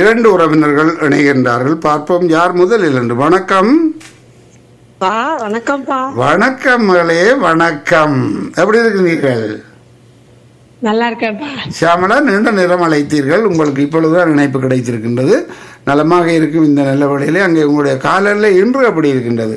இரண்டு உறவினர்கள் இணைகின்றார்கள் பார்ப்போம் யார் முதலில் என்று வணக்கம் பா வணக்கம்ப்பா வணக்கம் மகளே வணக்கம் எப்படி இருக்கிறீர்கள் நல்லா இருக்கேன்ப்பா சியாமலா நீண்ட நிறம் அழைத்தீர்கள் உங்களுக்கு இப்பொழுதுதான் இணைப்பு கிடைத்திருக்கின்றது நலமாக இருக்கும் இந்த நல்ல வழியிலே அங்கே உங்களுடைய காலல்ல இன்று அப்படி இருக்கின்றது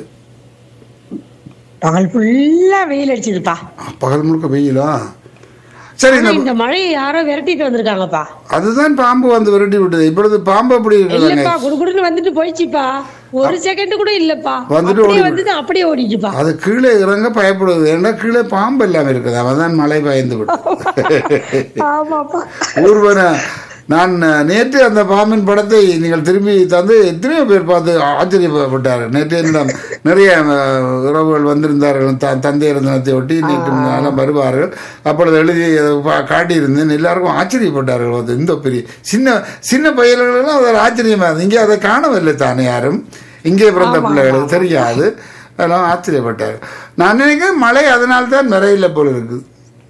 பகல் ஃபுல்லா வெயில் அடிச்சதுப்பா பகல் முழுக்க வெயிலா சரி இந்த ஆனா இந்த மழையை யாரோ விரட்டிட்டு வந்திருக்காங்கப்பா அதுதான் பாம்பு வந்து விரட்டி விட்டது இப்பொழுது பாம்பு அப்படி இருக்குதுங்க இல்லப்பா குடுகுடுன்னு வந்துட்டு போயிடுச்சுப்பா ஒரு செகண்ட் கூட இல்லப்பா வந்துட்டு அப்படியே ஓடி வந்தது அப்படியே ஓடிச்சுப்பா அது கீழே இறங்க பயப்படுது ஏன்னா கீழே பாம்பு எல்லாம் இருக்குது அவன் தான் மழை பயந்து விட்டு ஆமாப்பா ஊர்வன நான் நேற்று அந்த பாம்பின் படத்தை நீங்கள் திரும்பி தந்து எத்தனையோ பேர் பார்த்து ஆச்சரியப்பட்டார்கள் நேற்று என்னிடம் நிறைய அஹ், உறவுகள் வந்திருந்தார்கள் த தந்தையர் தினத்தை ஒட்டி நேற்று எல்லாம் வருவார்கள் அப்பொழுது எழுதி அதை பா- காட்டியிருந்தேன் எல்லாருக்கும் ஆச்சரியப்பட்டார்கள் அது இந்த பெரிய சின்ன சின்ன பயிர்களெல்லாம் அது ஆச்சரியமா இருந்தது. இங்கே அதை காணவில்லை தானே யாரும் இங்கே பிறந்த பிள்ளைகளுக்கு தெரியாது அதெல்லாம் ஆச்சரியப்பட்டார் நான் நினைக்கிறேன் மழை அதனால தான் நிறையில போல இருக்குது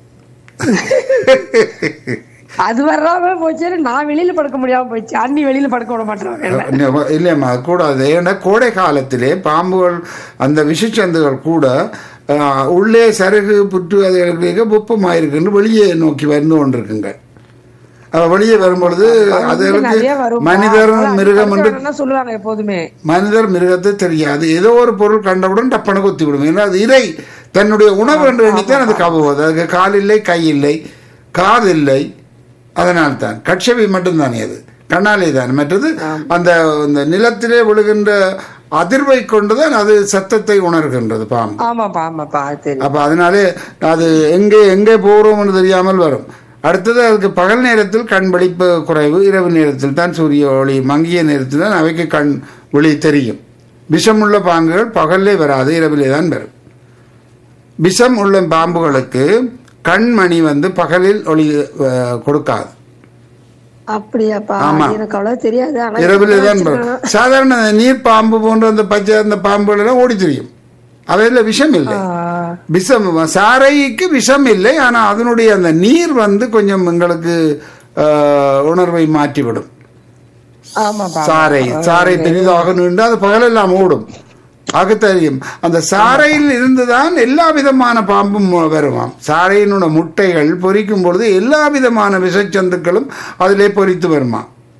அது வராம போச்சு நான் வெளியில படுக்க முடியாம போயிடுச்சு அண்ணி வெளியில படுக்க விட மாட்டாங்க என்ன. இல்லையம்மா அது கூடாது ஏன்னா கோடை காலத்திலே பாம்புகள் அந்த விஷச்சந்துகள் கூட ஆஹ், உள்ளே சருகு புற்று அது இருக்க வெப்பமாயிருக்குன்னு வெளியே நோக்கி வந்து கொண்டிருக்குங்க அவ வெளியே வரும்பொழுது நிறைய அதற்கு வரும் மனிதர் மிருகம் என்று சொல்லுவாங்க எப்போதுமே மனிதர் மிருகத்தை தெரியாது ஏதோ ஒரு பொருள் கண்டவுடன் டப்பன கொத்தி விடும் ஏன்னா அது இறை தன்னுடைய உணவு என்று எண்ணித்தான் அது கவுவது அதுக்கு கால் இல்லை கை இல்லை காது இல்லை அதனால் தான் கட்சவி மட்டும்தானே அது கண்ணாலே தான் மற்றது அந்த அந்த நிலத்திலே விழுகின்ற அதிர்வை கொண்டுதான் அது சத்தத்தை உணர்கின்றது பாம்பு ஆமாப்பா ஆமாப்பா அது தெரியும் அப்ப அதனாலே அது எங்கே எங்கே போகிறோம்னு தெரியாமல் வரும் அடுத்தது அதுக்கு பகல் நேரத்தில் கண் விழிப்பு குறைவு இரவு நேரத்தில் தான் சூரிய ஒளி மங்கிய நேரத்தில் தான் அவைக்கு கண் ஒளி தெரியும் விஷமுள்ள பாம்புகள் பகல்லே வராது இரவிலே தான் வரும் விஷம் உள்ள பாம்புகளுக்கு கண்மணி வந்து பகலில் ஒளி அஹ், கொடுக்காது அப்படியாப்பா ஆமா. எனக்கு அவ்வளவு தெரியாது ஆனா இரவிலே தான் வச்சுக்கணும். வரும் சாதாரண நீர் பாம்பு போன்ற அந்த பச்சை அந்த பாம்புகள் எல்லாம் ஓடி தெரியும் அவையில் விஷம் இல்லை ஆ, விஷம் சாரைக்கு விஷம் இல்லை ஆனா அதனுடைய அந்த நீர் வந்து கொஞ்சம் எங்களுக்கு ஆஹ், உணர்வை மாற்றிவிடும் ஆமாப்பா சாறை சாறை பெரிதாக நீண்டு அது பகலெல்லாம் ஓடும் ஆக தெரியும் அந்த சாறையில் இருந்துதான் எல்லா விதமான பாம்பும் வருமாம் சாறையினோட முட்டைகள் பொரிக்கும் பொழுது எல்லா விதமான விஷச்சந்துக்களும் அதிலே பொரித்து வருமா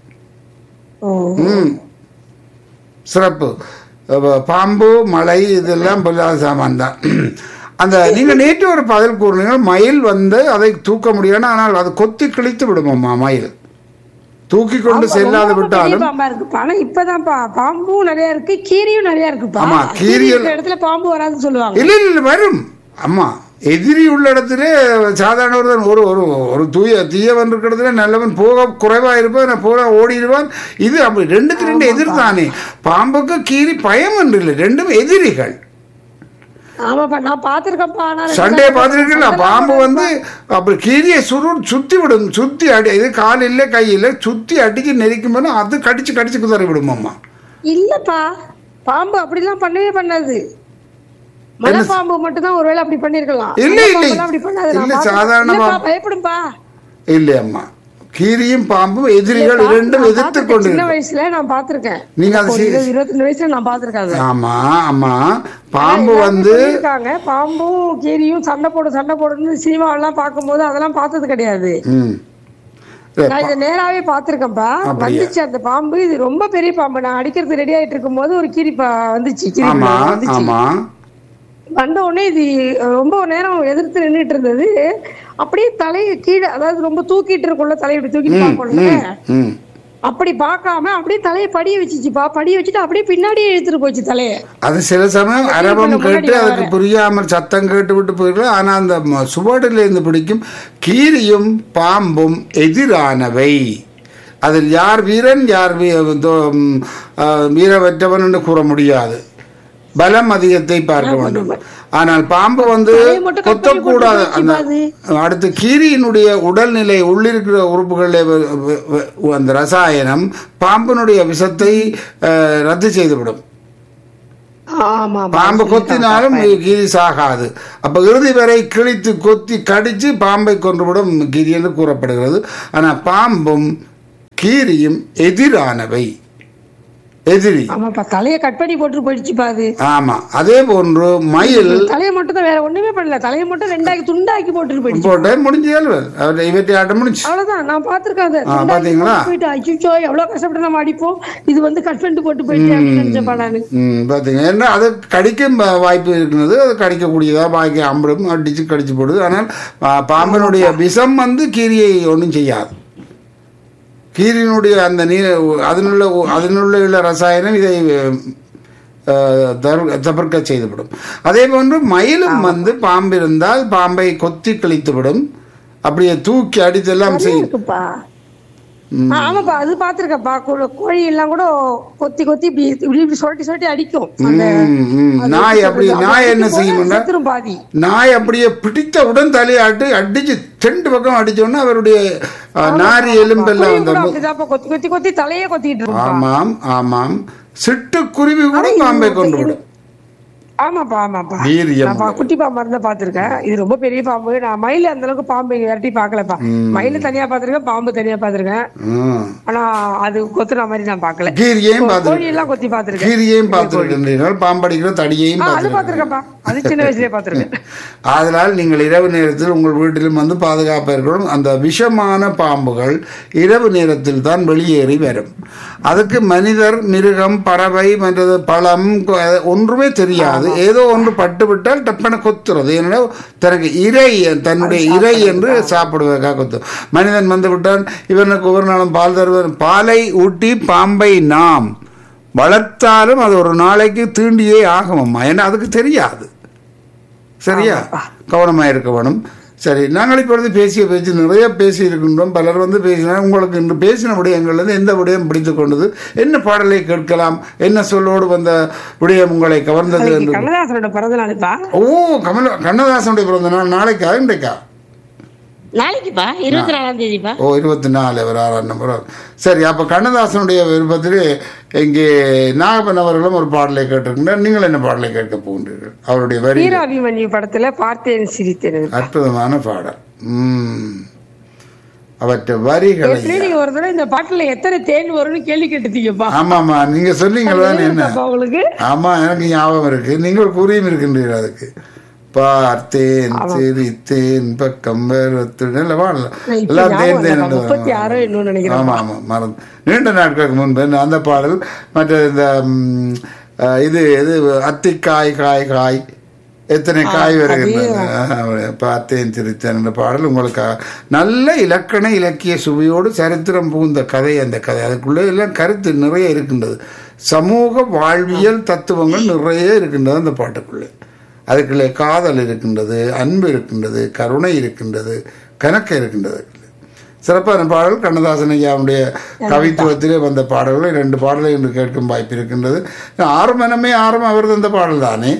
ஓ ம் சிறப்பு அப்ப பாம்பு மலை இதெல்லாம் பொல்லாத சாமான் தான் அந்த நீங்க நேற்று ஒரு பதில் கூறினீங்க மயில் வந்து அதை தூக்க முடியாது ஆனால் அது கொத்தி கிழித்து விடுமாம்மா மயில் தூக்கி கொண்டு செல்லாது ரொம்ப பெரிய விட்டாலும் பாம்பா இருக்குப்பா ஆனா இப்பதான்ப்பா பாம்பும் நிறைய இருக்கு கீரியும் நிறைய இருக்குப்பா ஆமா, கீரி கீரி இருக்கிற இடத்துல பாம்பு வராதுன்னு சொல்லுவாங்க இல்லை இல்லை வரும் அம்மா எதிரி உள்ள இடத்துல சாதாரண ஒருத்தன் ஒரு ஒரு ஒரு தூய தீயவன் இருக்கிற இடத்துல நல்லவன் போக குறைவா இருப்பான் போக ஓடிடுவான் இது அப்படி ரெண்டுக்கு ரெண்டு எதிர் தானே பாம்புக்கு கீரி பயம் என்று இல்லை ரெண்டும் எதிரிகள் ஆமாப்பா நான் பாத்திருக்கேன்ப்பா ஆனா சண்டே பார்த்துருக்கீங்களா பாம்பு வந்து அப்படி கீரியை சுரு சுத்தி விடும் சுத்தி அடி இது கால் இல்லை கை இல்லை சுத்தி அடிச்சு நெரிக்கும் போது அது கடிச்சு கடிச்சு குதறி விடுமாம்மா இல்லப்பா பாம்பு அப்படிலாம் பண்ணவே பண்ணாது மலைப்பாம்பு மட்டும் தான் ஒருவேளை அப்படி பண்ணிருக்கலாம் இல்ல, இல்ல. மலைப்பாம்பெல்லாம் அப்படி பண்ணாது நான் இல்ல, பார்த்திருக்கேன். சாதாரண இல்லப்பா, பாம்பு. பயப்படும்பா இல்லை அம்மா கீரியும் பாம்பும் எதிரிகள் இல்லப்பா, இரண்டும் நான் எதிர்த்து பார்த்திருக்கேன். கொண்டு சின்ன வயசுல நான் பாத்திருக்கேன் நீங்க அது ஒரு சி- இருபது இருபத்தஞ்சு வயசுல நான் பாத்திருக்கேன் அதை. ஆமா ஆமா பாம்பு எல்லாருமே வந்து சொல்லியிருக்காங்க பாம்பும் கீரியும் சண்டை போடு சண்டை போடுன்னு சினிமாவெல்லாம் பார்க்கும்போது அதெல்லாம் பார்த்தது கிடையாது ம் இல்ல, நான் இதை நேராவே பாத்திருக்கேன்ப்பா அப்படியா? வந்துச்சு அந்த பாம்பு இது ரொம்ப பெரிய பாம்பு நான் அடிக்கிறது ரெடி ஆயிட்டு இருக்கும் போது ஒரு கீரி பா- வந்துச்சு கீரி ஆமா பாம்பு வந்துச்சு ஆமா வந்த உடனே இது ரொம்ப நேரம் எதிர்த்து நின்னுட்டு இருந்தது அப்படியே தலையை கீழே அதாவது ரொம்ப தூக்கிட்டு இருக்கும்ல தலையை இப்படி தூக்கிட்டு பார்க்கணும்ல ம் அப்படி பார்க்காம அப்படியே தலையை படிய வச்சுச்சுப்பா படிய வச்சுட்டு அப்படியே பின்னாடியே இழுத்துட்டு போச்சு தலையை அது சில சமயம் அரபம் முன்னாடி கேட்டு வரேன். அதுக்கு புரியாமல் சத்தம் கேட்டு விட்டு போயிருக்கலாம் ஆனா அந்த ம- சுவடில இருந்து பிடிக்கும் கீரியும் பாம்பும் எதிரானவை அதில் யார் வீரன் யார் வீ- தோ- ம், ஆ, வீரவற்றவன் என்று கூற முடியாது பலம் அதிகத்தை பார்க்க வேண்டும் ஆனால் பாம்பு வந்து தலையை மட்டும் cut பண்ணி கொத்தக்கூடாது போட்டு அந்த வச்சுப்பாது. அடுத்து கீரியினுடைய உடல்நிலை உள்ளிருக்கிற உறுப்புகளில் வ- வ- வ- அந்த ரசாயனம் பாம்பினுடைய விஷத்தை அஹ், ரத்து செய்துவிடும் ஆமா ஆமா. பாம்பு கொத்தினாலும் கீரி சாகாது அப்ப இறுதி வரை கிழித்து கொத்தி கடிச்சு பாம்பை கொன்றுவிடும் கீரி என்று கூறப்படுகிறது ஆனா பாம்பும் கீரியும் எதிரானவை எதிரி ஆமாப்பா தலைய கட் பண்ணி போட்டு போயிடுச்சுப்பா அது ஆமா அதே போன்று மயில் தலையை மட்டும் தான் வேற ஒண்ணுமே பண்ணல தலையை மட்டும் ரெண்டாக்கி துண்டாக்கி போட்டுட்டு போயிடுச்சு போட்ட முடிஞ்சால் அவர்கிட்ட இவற்றை ஆட்ட முடிஞ்சு அவ்வளவுதான் நான் பாத்திருக்கேன் அதை ஆ, துண்டாக்கி பாத்தீங்களா? போட்டு போயிட்டு அச்சோ எவ்வளவு கஷ்டப்பட்டு நம்ம அடிப்போம் இது வந்து கட் பண்ணிட்டு போட்டு போயிட்டு அப்படின்னு நினைச்சப்பா நானு ம் பார்த்தீங்க ஏன்னா அது கடிக்கும் வா- வாய்ப்பு இருக்கிறது அது கடிக்கக்கூடியதா வாய்க்கு அம்படும் அடிச்சு கடிச்சு போடுது ஆனால் பா- பாம்பினுடைய விஷம் வந்து கீரியை ஒன்றும் செய்யாது கீரியினுடைய அந்த நீர் அதனுள்ள அதனுள்ள உள்ள ரசாயனம் இதை அஹ், தரு- தவிர்க்க செய்துவிடும் அதே போன்று மயிலும் வந்து பாம்பு இருந்தால் பாம்பை கொத்தி கிழித்துவிடும் அப்படியே தூக்கி அடித்தெல்லாம் செய்யும் இருக்குப்பா ஆ, ஆமாப்பா அது பாத்திருக்கப்பா கோழி எல்லாம் கூட கொத்தி கொத்தி இப்படி இப்படி இப்படி சொல்லி சொல்லி அடிக்கும் அந்த ம், ம். நாய் அப்படி நாய் என்ன செய்யும்னா செத்துரும் பாதி நாய் அப்படியே பிடித்தவுடன் தலையாட்டு அடிச்சு ரெண்டு பக்கம் அடிச்சோன்னா அவருடைய அஹ், நாரி எலும்பெல்லாம் கோழி வந்து கூட அப்படிதான்ப்பா கொத்தி கொத்தி கொத்தி தலையே கொத்திட்டு இருக்கும் ஆமாம் ஆமாம் சிட்டுக்குருவி கூட பாம்பை கொண்டு விடும் ஆமாப்பா ஆமாப்பா வீரியம் நான் பா- குட்டி பாம்பா இருந்தா பாத்திருக்கேன் இது ரொம்ப பெரிய பாம்பு நான் மயில அந்த அளவுக்கு பாம்பு விரட்டி பாக்கலப்பா மயில தனியா பாத்திருக்கேன் பாம்பு தனியா பாத்திருக்கேன் ம். ஆனா அது கொத்துன மாதிரி நான் பாக்கல கீரியையும் கோழி பார்த்து எல்லாம் கொத்தி பாத்திருக்கேன் கீரியையும் பார்த்துருக்கின்றீர்கள் பாம்படிக்கிற தடியையும் ஆ, அது பார்த்து பாத்திருக்கப்பா அது சின்ன வயசுலயே பாத்திருக்கேன் ஆதலால் நீங்கள் இரவு நேரத்தில் உங்கள் வீட்டிலும் வந்து பாதுகாப்பாக இருக்கணும் அந்த விஷமான பாம்புகள் இரவு நேரத்தில் தான் வெளியேறி வரும் அதுக்கு மனிதர் மிருகம் பறவை மற்றது பழம் கொ- ஒன்றுமே தெரியாது ஏதோ ஒன்று பட்டு விட்டால் டப்பன கொத்துறது ஏன்னா தனக்கு இறை தன்னுடைய இறை என்று சாப்பிடுவதற்காக கொத்தும் மனிதன் வந்து விட்டான் இவனுக்கு ஒரு நாளும் பால் தருவன் பாலை ஊட்டி பாம்பை நாம் வளர்த்தாலும் அது ஒரு நாளைக்கு தீண்டியே ஆகுமம்மா ஏன்னா அதுக்கு தெரியாது சரியா கவனமாக இருக்க வேணும் சரி நாங்கள் இப்பொழுது பேசிய பேச்சு நிறைய பேசி இருக்கின்றோம் பலர் வந்து பேசினார் உங்களுக்கு இன்று பேசின விடயங்கள்லேருந்து எந்த விடயம் பிடித்து கொண்டது என்ன பாடலை கேட்கலாம் என்ன சொல்லோடு வந்த விடயம் உங்களை கவர்ந்தது என்று கண்ணதாசனோட பிறந்த நாளுப்பா ஓ கமல கண்ணதாசனுடைய பிறந்த நாள் நாளைக்கா இன்றைக்கா நாளைக்குப்பா இருபத்தி நாலாம் தேதிப்பா ஓ இருபத்தி நாலு அவர் ஆறாம் நம்பர் சரி அப்போ கண்ணதாசனுடைய விருப்பத்திலே இங்கே நாகப்பன் அவர்களும் ஒரு பாடலை கேட்டிருக்கின்றார் நீங்கள் என்ன பாடலை கேட்க போகின்றீர்கள் அவருடைய வரி வீராபிமன்யு படத்துல பார்த்தேன் சிரித்தேன் அற்புதமான பாடல் ம் அவற்றை வரிகளை எப்படி நீங்க ஒரு தடவை இந்த பாட்டுல எத்தனை தேன் வரும்னு கேள்வி கேட்டுட்டீங்கப்பா ஆமாமா நீங்க சொன்னீங்களா என்ன இருக்காப்பா உங்களுக்கு ஆமா எனக்கு ஞாபகம் இருக்கு நீங்கள் கூறியும் இருக்கின்றீர்கள் அதுக்கு பார்த்தேன் சிரித்தேன் பக்கம் வேறத்துடன் இல்ல பாடல இப்ப எல்லாம் தேன் ஞாபகம் தேன் இல்லப்பா. முப்பத்தி ஆறோ இன்னும் நினைக்கிறேன் ஆமா ஆமா மறந்து நீண்ட நாட்களுக்கு முன்பு அந்த பாடல் மற்ற இந்த ம், அஹ், இது இது அத்திக்காய் காய் காய் எத்தனை காய் வருகின்றன ஆஹ், பார்த்தேன் சிரித்தேன் என்ற பாடல் உங்களுக்கு நல்ல இலக்கண இலக்கிய சுவையோடு சரித்திரம் புகுந்த கதை அந்த கதை அதுக்குள்ளே எல்லாம் கருத்து நிறைய இருக்கின்றது சமூக வாழ்வியல் தத்துவங்கள் நிறைய இருக்கின்றது அந்த பாட்டுக்குள்ளே அதுக்குள்ளே காதல் இருக்கின்றது அன்பு இருக்கின்றது கருணை இருக்கின்றது கணக்கு இருக்கின்றது சிறப்பான பாடல் கண்ணதாசன் ஐயாவுடைய கவித்துவத்திலே வந்த பாடல்களை ரெண்டு பாடலை இன்று கேட்கும் வாய்ப்பு இருக்கின்றது ஆரம்பமே ஆரம்பம் அவர் தந்த பாடல் தானே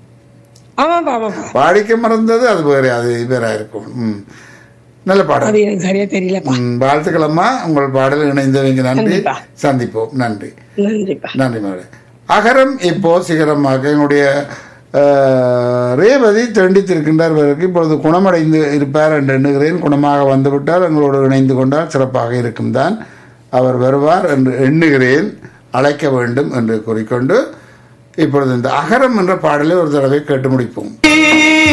ஆமாப்பா ஆமாப்பா பாடிக்க மறந்தது அது வேற அது வேற இருக்கும் ம். நல்ல பாடல் அது எனக்கு சரியா தெரியலப்பா ம், வாழ்த்துக்கள் அம்மா உங்கள் பாடல் இணைந்தவங்க நன்றி கண்டிப்பா. சந்திப்போம் நன்றி நன்றிப்பா நன்றி மகளே அகரம் இப்போ சிகரமாக எங்களுடைய அஹ், ரேவதி தண்டித்திருக்கின்றார் இவருக்கு இப்பொழுது குணமடைந்து இருப்பார் என்று எண்ணுகிறேன் குணமாக வந்துவிட்டால் எங்களோடு இணைந்து கொண்டால் சிறப்பாக இருக்கும் தான் அவர் வருவார் என்று எண்ணுகிறேன் அழைக்க வேண்டும் என்று கூறிக்கொண்டு இப்பொழுது இந்த அகரம் என்ற பாடலை ஒரு தடவை கேட்டு முடிப்போம்